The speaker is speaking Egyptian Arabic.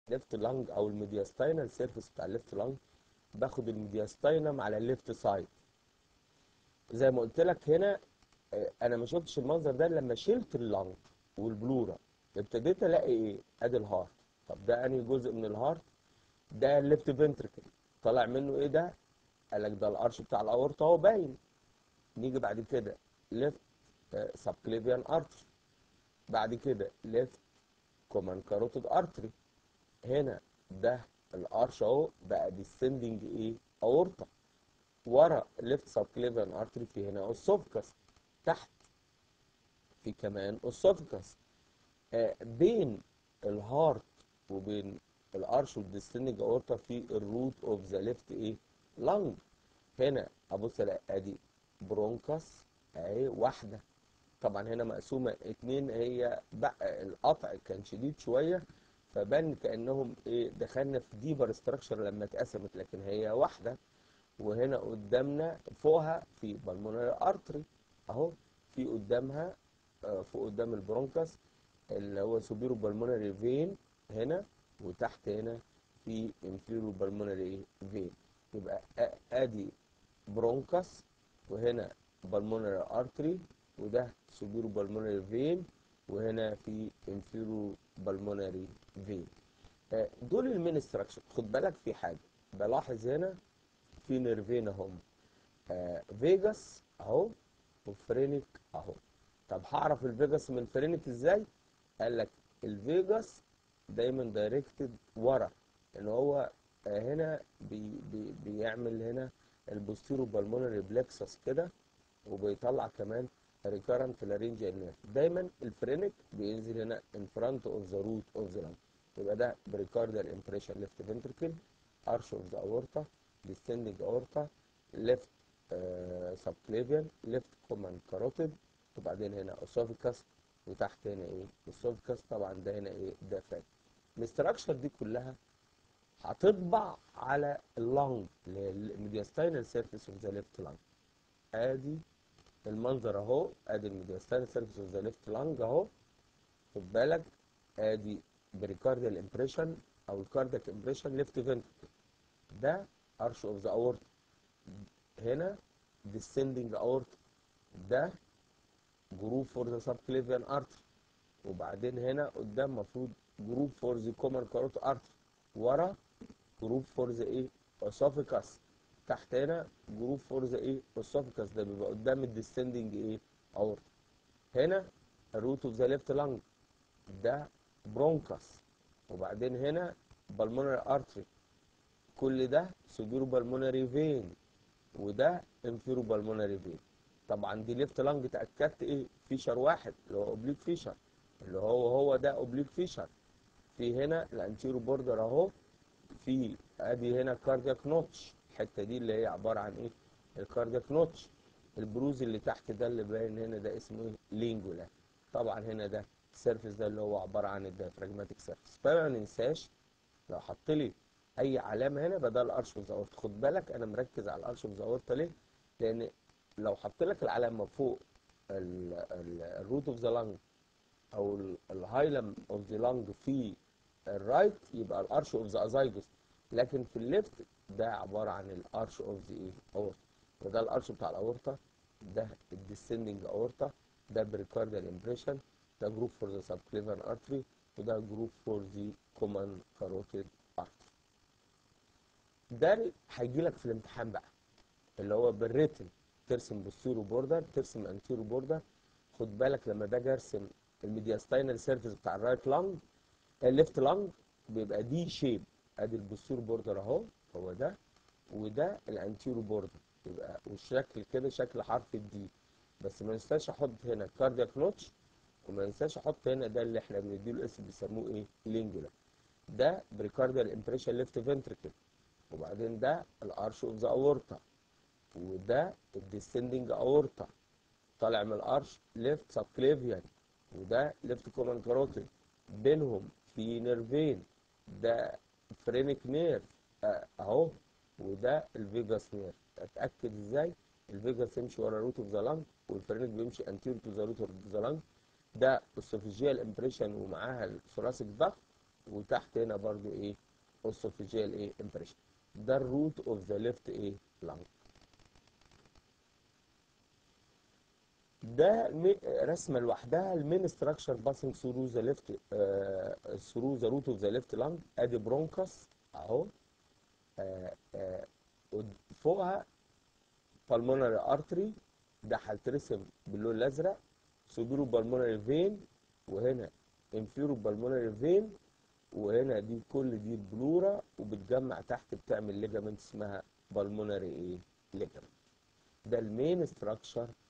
ليفت لانج او الميدياستاينال سيرفيس بتاع الليفت لانج باخد الميدياستاينم على الليفت سايد زي ما قلت لك هنا آه، انا ما شفتش المنظر ده لما شلت اللنج والبلورا ابتديت الاقي ايه ادي الهارت طب ده انهي جزء من الهارت ده الليفت فنتركل طالع منه ايه ده قال لك ده الارش بتاع الاورطه اهو باين نيجي بعد كده ليفت سبكليفيان ارتري بعد كده ليفت كومان كاروتيد ارتري هنا ده الارش اهو بقى ديسندنج ايه اورطه ورا ليفت سبكليفيان ارتري في هنا اسوفكس تحت في كمان اسوفكس آه بين الهارت وبين الارش والديستندنج اورطه في الروت اوف ذا ليفت ايه لانج هنا ابص الاقي ادي برونكس اهي واحده طبعا هنا مقسومه اتنين هي بقى القطع كان شديد شويه فبان كانهم ايه دخلنا في ديبر ستراكشر لما اتقسمت لكن هي واحده وهنا قدامنا فوقها في بالمونري ارتري اهو في قدامها آه، فوق قدام البرونكس اللي هو سوبيرو بالمونري فين هنا وتحت هنا في انفيرو بالمونري فين يبقى آ- ادي برونكس وهنا بالمونري ارتري وده سوبيرو بالمونري فين وهنا في انفيرو بالمونري فين آه، دول المين ستراكشر خد بالك في حاجه بلاحظ هنا في نيرفين اهم آه فيجاس اهو وفرينك اهو طب هعرف الفيجاس من الفرينك ازاي قال لك الفيجاس دايما دايركتد ورا ان هو آه هنا بي بي بيعمل هنا البوستيرو بالمونري بلكسس كده وبيطلع كمان ريكارنت لارينجيال نيرف دايما الفرينك بينزل هنا ان فرونت اوف ذا روت اوف ذا لانج يبقى ده بريكاردال امبريشن ليفت فنتركل ارش اوف ذا اورتا descending aorta left uh, subclavian left common carotid وبعدين هنا esophagus وتحت هنا ايه esophagus طبعا ده هنا ايه ده فات الاستراكشر دي كلها هتطبع على اللنج الميدياستاينال سيرفيس اوف ذا ليفت لانج ادي المنظر اهو ادي الميدياستاينال سيرفيس اوف ذا ليفت لانج اهو خد بالك ادي بريكارديال امبريشن او الكاردياك امبريشن ليفت فنتركل ده ارش اوف ذا اورتا هنا descending aorta ده جروب فور ذا سبكليفيان ارتري وبعدين هنا قدام مفروض جروب فور ذا كومن كاروت ارتري ورا جروب فور ذا ايه اسوفيكاس تحت هنا جروب فور ذا ايه اسوفيكاس ده بيبقى قدام الديسندنج ايه اورتا هنا الروت اوف ذا ليفت لانج ده برونكاس وبعدين هنا بالمونري ارتري كل ده سوبيرو بالمونري فين وده انفيرو بالمونري فين طبعا دي ليفت لانج اتاكدت ايه فيشر واحد اللي هو اوبليك فيشر اللي هو هو ده اوبليك فيشر في هنا الانتيرو بوردر اهو في ادي هنا كاردياك نوتش الحته دي اللي هي عباره عن ايه الكاردياك نوتش البروز اللي تحت ده اللي باين هنا ده اسمه ايه لينجولا طبعا هنا ده السيرفيس ده اللي هو عباره عن الديافراجماتيك سيرفيس فما ننساش لو حط لي اي علامه هنا بدل الارش اوف ذا اورتا خد بالك انا مركز على الارش اوف ذا اورتا ليه لان لو حط لك العلامه فوق الروت اوف ذا لانج او الهايلم اوف ذا لانج في الرايت يبقى الارش اوف ذا ازايجوس لكن في الليفت ده عباره عن الارش اوف ذا ايه اورتا وده الارش بتاع الاورتا ده الديسندنج اورتا ده بريكارديال امبريشن ده جروب فور ذا سبكليفان ارتري وده جروب فور ذا كومن كاروتيد ارتري ده هيجي لك في الامتحان بقى اللي هو بالريتم ترسم بوستيرو بوردر ترسم انتيرو بوردر خد بالك لما باجي ارسم الميدياستاينال سيرفيس بتاع الرايت لانج الليفت لانج بيبقى دي شيب ادي البوستيرو بوردر اهو هو ده وده الانتيرو بوردر يبقى والشكل كده شكل حرف الدي بس ما ننساش احط هنا كاردياك نوتش وما ننساش احط هنا ده اللي احنا بنديله اسم بيسموه ايه لينجولا ده بريكارديال امبريشن ليفت فنتركل وبعدين ده الارش اوف ذا اورتا وده الديسندنج اورتا طالع من الارش ليفت سبكليفيان وده ليفت كومن كاروتيد بينهم في نيرفين ده فرينك نيرف اهو وده الفيجاس نيرف اتاكد ازاي الفيجاس يمشي ورا روت اوف ذا لانج والفرينك بيمشي انتير تو ذا روت اوف ذا لانج ده اسوفيجيال امبريشن ومعاها الثوراسيك ضغط وتحت هنا برضو ايه اوسوفيجيال ايه امبريشن ده الروت اوف ذا ليفت ايه لانج ده مي- رسمه لوحدها المين ستراكشر باسنج ثرو ذا ليفت ثرو ذا روت اوف ذا ليفت لانج ادي برونكس اهو آه، آه، ود- فوقها بالمونري ارتري ده هيترسم باللون الازرق سودورو بالمونري فين وهنا انفيرو بالمونري فين وهنا دي كل دي بلورا وبتجمع تحت بتعمل ليجامنت اسمها بالمونري ايه ليجامنت ده المين ستراكشر